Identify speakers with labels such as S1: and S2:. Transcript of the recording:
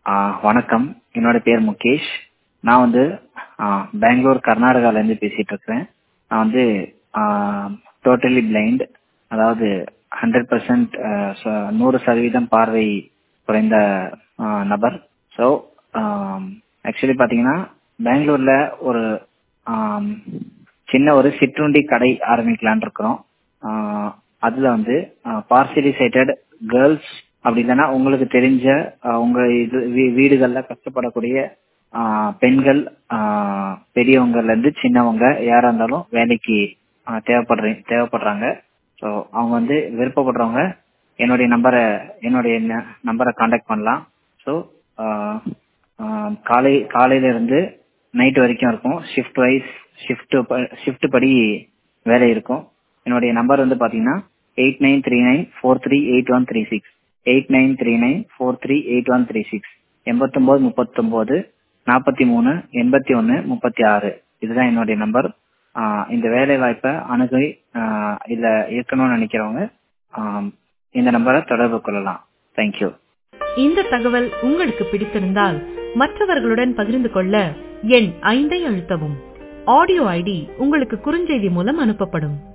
S1: வணக்கம் என்னோட பேர் முகேஷ் நான் வந்து பெங்களூர் கர்நாடகாலேருந்து பேசிட்டு இருக்கிறேன் நான் வந்து டோட்டலி பிளைண்ட் அதாவது ஹண்ட்ரட் பர்சன்ட் நூறு சதவீதம் பார்வை குறைந்த நபர் ஸோ ஆக்சுவலி பார்த்தீங்கன்னா பெங்களூர்ல ஒரு சின்ன ஒரு சிற்றுண்டி கடை ஆரம்பிக்கலான் இருக்கிறோம் அதுல வந்து பார்சியலி சைட்டட் கேர்ள்ஸ் அப்படி இல்லைன்னா உங்களுக்கு தெரிஞ்ச உங்க இது வீடுகள்ல கஷ்டப்படக்கூடிய பெண்கள் பெரியவங்கல இருந்து சின்னவங்க யாரா இருந்தாலும் வேலைக்கு தேவைப்படுற தேவைப்படுறாங்க ஸோ அவங்க வந்து விருப்பப்படுறவங்க என்னுடைய நம்பரை என்னுடைய நம்பரை காண்டாக்ட் பண்ணலாம் ஸோ காலை காலையில இருந்து நைட் வரைக்கும் இருக்கும் ஷிஃப்ட் வைஸ் ஷிஃப்ட் ஷிஃப்ட் படி வேலை இருக்கும் என்னுடைய நம்பர் வந்து பாத்தீங்கன்னா eight nine three nine four three eight one three six eight nine three nine four three eight one three six எண்பத்தொம்போது முப்பத்தொம்போது நாற்பத்தி மூணு எண்பத்தி ஒன்று முப்பத்தி ஆறு இதுதான் என்னுடைய நம்பர் இந்த வேலை வாய்ப்பை அணுகி இல்ல இருக்கணும்னு நினைக்கிறவங்க இந்த நம்பரை தொடர்பு கொள்ளலாம் தேங்க்யூ
S2: இந்த தகவல் உங்களுக்கு பிடித்திருந்தால் மற்றவர்களுடன் பகிர்ந்து கொள்ள எண் ஐந்தை அழுத்தவும் ஆடியோ ஐடி உங்களுக்கு குறுஞ்செய்தி மூலம் அனுப்பப்படும்